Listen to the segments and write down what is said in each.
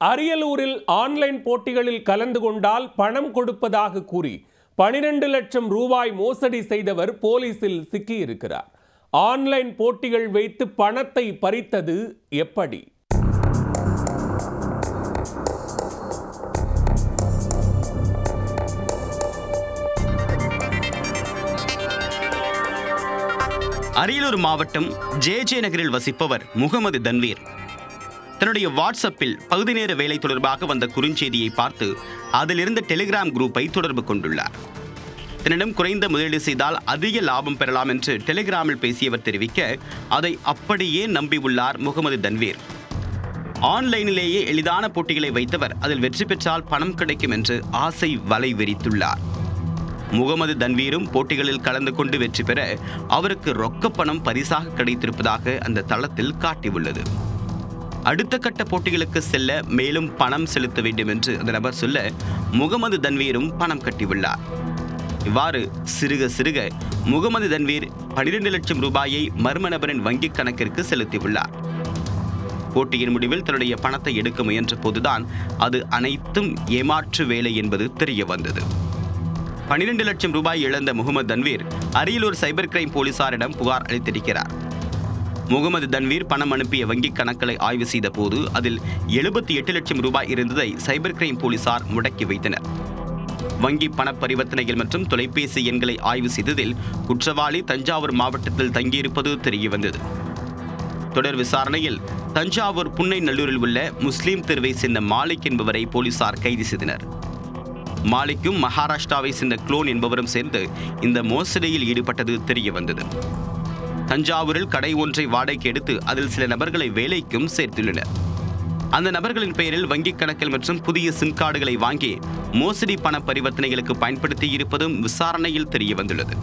அரியலூரில் ஆன்லைன் போட்டிகளில் கலந்து கொண்டால் பணம் கொடுப்பதாக கூறி பனிரெண்டு லட்சம் ரூபாய் மோசடி செய்தவர் போலீசில் சிக்கியிருக்கிறார் ஆன்லைன் போட்டிகள் வைத்து பணத்தை பறித்தது எப்படி அரியலூர் மாவட்டம் ஜே ஜே நகரில் வசிப்பவர் முகமது தன்வீர் தன்னுடைய வாட்ஸ்அப்பில் பகுதி நேர வேலை தொடர்பாக வந்த குறுஞ்செய்தியை பார்த்து அதிலிருந்த டெலிகிராம் குரூப்பை தொடர்பு கொண்டுள்ளார் தன்னிடம் குறைந்த முதலீடு செய்தால் அதிக லாபம் பெறலாம் என்று டெலிகிராமில் பேசியவர் தெரிவிக்க அதை அப்படியே நம்பியுள்ளார் முகமது தன்வீர் ஆன்லைனிலேயே எளிதான போட்டிகளை வைத்தவர் அதில் வெற்றி பெற்றால் பணம் கிடைக்கும் என்று ஆசை வலை விரித்துள்ளார் முகமது தன்வீரும் போட்டிகளில் கலந்து கொண்டு வெற்றி பெற அவருக்கு ரொக்க பணம் பரிசாக கிடைத்திருப்பதாக அந்த தளத்தில் காட்டியுள்ளது அடுத்த கட்ட போட்டிகளுக்கு செல்ல மேலும் பணம் செலுத்த வேண்டும் என்று அந்த நபர் சொல்ல முகமது தன்வீரும் பணம் கட்டியுள்ளார் இவ்வாறு சிறுக சிறுக முகமது தன்வீர் பனிரெண்டு லட்சம் ரூபாயை மர்ம நபரின் வங்கிக் கணக்கிற்கு செலுத்தியுள்ளார் போட்டியின் முடிவில் தன்னுடைய பணத்தை எடுக்க முயன்ற போதுதான் அது அனைத்தும் ஏமாற்று வேலை என்பது தெரிய வந்தது பனிரெண்டு லட்சம் ரூபாய் இழந்த முகமது தன்வீர் அரியலூர் சைபர் கிரைம் போலீசாரிடம் புகார் அளித்திருக்கிறார் முகமது தன்வீர் பணம் அனுப்பிய வங்கிக் கணக்குகளை ஆய்வு செய்த போது அதில் எழுபத்தி எட்டு லட்சம் ரூபாய் இருந்ததை சைபர் கிரைம் போலீசார் முடக்கி வைத்தனர் வங்கி பண பரிவர்த்தனைகள் மற்றும் தொலைபேசி எண்களை ஆய்வு செய்ததில் குற்றவாளி தஞ்சாவூர் மாவட்டத்தில் தங்கியிருப்பது தெரியவந்தது தொடர் விசாரணையில் தஞ்சாவூர் புன்னை நல்லூரில் உள்ள முஸ்லீம் தெருவை சேர்ந்த மாலிக் என்பவரை போலீசார் கைது செய்தனர் மாலிக்கும் மகாராஷ்டிராவை சேர்ந்த குளோன் என்பவரும் சேர்ந்து இந்த மோசடியில் ஈடுபட்டது தெரிய வந்தது தஞ்சாவூரில் கடை ஒன்றை வாடகைக்கு எடுத்து அதில் சில நபர்களை வேலைக்கும் சேர்த்துள்ளனர் அந்த நபர்களின் பெயரில் வங்கிக் கணக்கில் மற்றும் புதிய சிம் கார்டுகளை வாங்கி மோசடி பண பரிவர்த்தனைகளுக்கு பயன்படுத்தி இருப்பதும் விசாரணையில் தெரிய வந்துள்ளது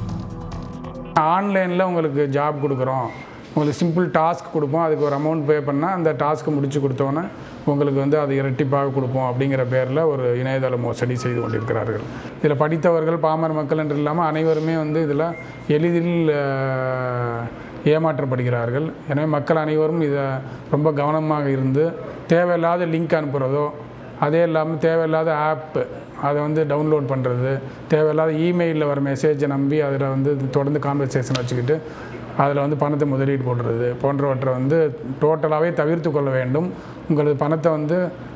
ஆன்லைனில் உங்களுக்கு ஜாப் கொடுக்குறோம் உங்களுக்கு சிம்பிள் டாஸ்க் கொடுப்போம் அதுக்கு ஒரு அமௌண்ட் பே பண்ணால் அந்த டாஸ்க்கை முடிச்சு கொடுத்தோன்னே உங்களுக்கு வந்து அது இரட்டிப்பாக கொடுப்போம் அப்படிங்கிற பேரில் ஒரு இணையதள மோசடி செய்து கொண்டிருக்கிறார்கள் இதில் படித்தவர்கள் பாமர மக்கள் என்று இல்லாமல் அனைவருமே வந்து இதில் எளிதில் அஹ், ஏமாற்றப்படுகிறார்கள் எனவே மக்கள் அனைவரும் இதை ரொம்ப கவனமாக இருந்து தேவையில்லாத லிங்க் அனுப்புகிறதோ அதே இல்லாமல் தேவையில்லாத ஆப்பு அதை வந்து டவுன்லோட் பண்ணுறது தேவையில்லாத இமெயிலில் வர மெசேஜை நம்பி அதில் வந்து தொடர்ந்து கான்வர்சேஷன் வச்சுக்கிட்டு அதில் வந்து பணத்தை முதலீடு போடுறது போன்றவற்றை வந்து டோட்டலாகவே தவிர்த்து கொள்ள வேண்டும் உங்களது பணத்தை வந்து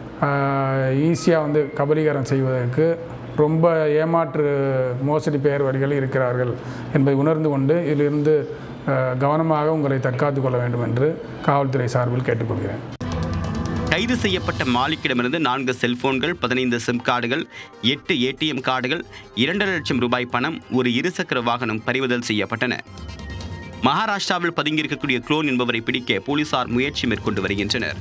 ஈஸியாக வந்து கபலீகரம் செய்வதற்கு ரொம்ப ஏமாற்று மோசடி பெயர் வழிகள் இருக்கிறார்கள் என்பதை உணர்ந்து கொண்டு இதிலிருந்து ஆஹ், கவனமாக உங்களை தற்காத்துக் கொள்ள வேண்டும் என்று காவல்துறை சார்பில் கேட்டுக்கொள்கிறேன் கைது செய்யப்பட்ட மாலிக்கிடமிருந்து நான்கு செல்போன்கள் பதினைந்து சிம் கார்டுகள் எட்டு ஏடிஎம் கார்டுகள் இரண்டரை லட்சம் ரூபாய் பணம் ஒரு இருசக்கர வாகனம் பறிமுதல் செய்யப்பட்டன மகாராஷ்டிராவில் பதுங்கியிருக்கக்கூடிய குளோன் என்பவரை பிடிக்க போலீசார் முயற்சி மேற்கொண்டு வருகின்றனர்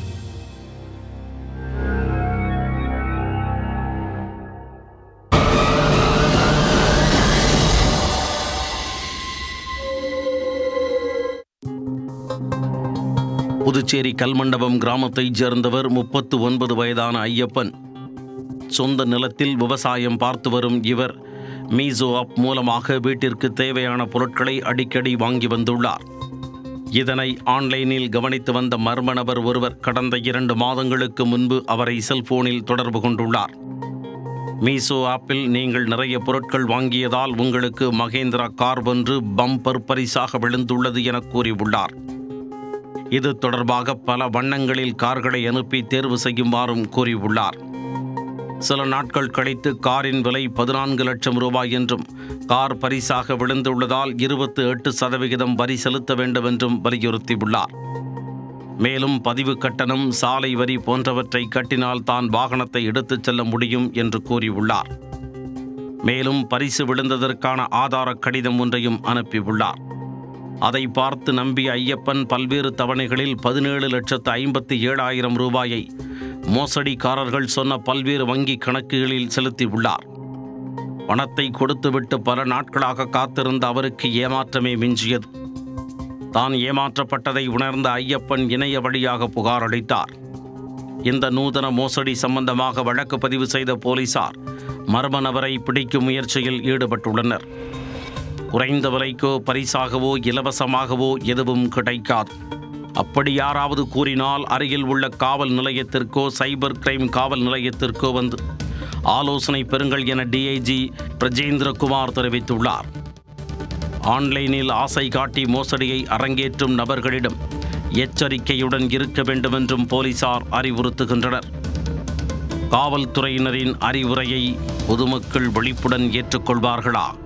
புதுச்சேரி கல்மண்டபம் கிராமத்தைச் சேர்ந்தவர் முப்பத்து ஒன்பது வயதான ஐயப்பன் சொந்த நிலத்தில் விவசாயம் பார்த்து வரும் இவர் மீசோ ஆப் மூலமாக வீட்டிற்கு தேவையான பொருட்களை அடிக்கடி வாங்கி வந்துள்ளார் இதனை ஆன்லைனில் கவனித்து வந்த மர்ம நபர் ஒருவர் கடந்த இரண்டு மாதங்களுக்கு முன்பு அவரை செல்போனில் தொடர்பு கொண்டுள்ளார் மீசோ ஆப்பில் நீங்கள் நிறைய பொருட்கள் வாங்கியதால் உங்களுக்கு மகேந்திரா கார் ஒன்று பம்பர் பரிசாக விழுந்துள்ளது என கூறியுள்ளார் இது தொடர்பாக பல வண்ணங்களில் கார்களை அனுப்பி தேர்வு செய்யுமாறும் கூறியுள்ளார் சில நாட்கள் கழித்து காரின் விலை பதினான்கு லட்சம் ரூபாய் என்றும் கார் பரிசாக விழுந்துள்ளதால் இருபத்தி எட்டு சதவிகிதம் வரி செலுத்த வேண்டும் என்றும் வலியுறுத்தியுள்ளார் மேலும் பதிவு கட்டணம் சாலை வரி போன்றவற்றை கட்டினால் தான் வாகனத்தை எடுத்துச் செல்ல முடியும் என்று கூறியுள்ளார் மேலும் பரிசு விழுந்ததற்கான ஆதார கடிதம் ஒன்றையும் அனுப்பியுள்ளார் அதை பார்த்து நம்பிய ஐயப்பன் பல்வேறு தவணைகளில் பதினேழு லட்சத்து ஐம்பத்தி ஏழாயிரம் ரூபாயை மோசடிக்காரர்கள் சொன்ன பல்வேறு வங்கி கணக்குகளில் செலுத்தியுள்ளார் பணத்தை கொடுத்துவிட்டு பல நாட்களாக காத்திருந்த அவருக்கு ஏமாற்றமே மிஞ்சியது தான் ஏமாற்றப்பட்டதை உணர்ந்த ஐயப்பன் இணைய வழியாக புகார் அளித்தார் இந்த நூதன மோசடி சம்பந்தமாக வழக்கு பதிவு செய்த போலீசார் மர்ம நபரை பிடிக்கும் முயற்சியில் ஈடுபட்டுள்ளனர் குறைந்த விலைக்கோ பரிசாகவோ இலவசமாகவோ எதுவும் கிடைக்காது அப்படி யாராவது கூறினால் அருகில் உள்ள காவல் நிலையத்திற்கோ சைபர் கிரைம் காவல் நிலையத்திற்கோ வந்து ஆலோசனை பெறுங்கள் என டிஐஜி பிரஜேந்திரகுமார் தெரிவித்துள்ளார் ஆன்லைனில் ஆசை காட்டி மோசடியை அரங்கேற்றும் நபர்களிடம் எச்சரிக்கையுடன் இருக்க வேண்டும் என்றும் போலீசார் அறிவுறுத்துகின்றனர் காவல்துறையினரின் அறிவுரையை பொதுமக்கள் விழிப்புடன் ஏற்றுக்கொள்வார்களா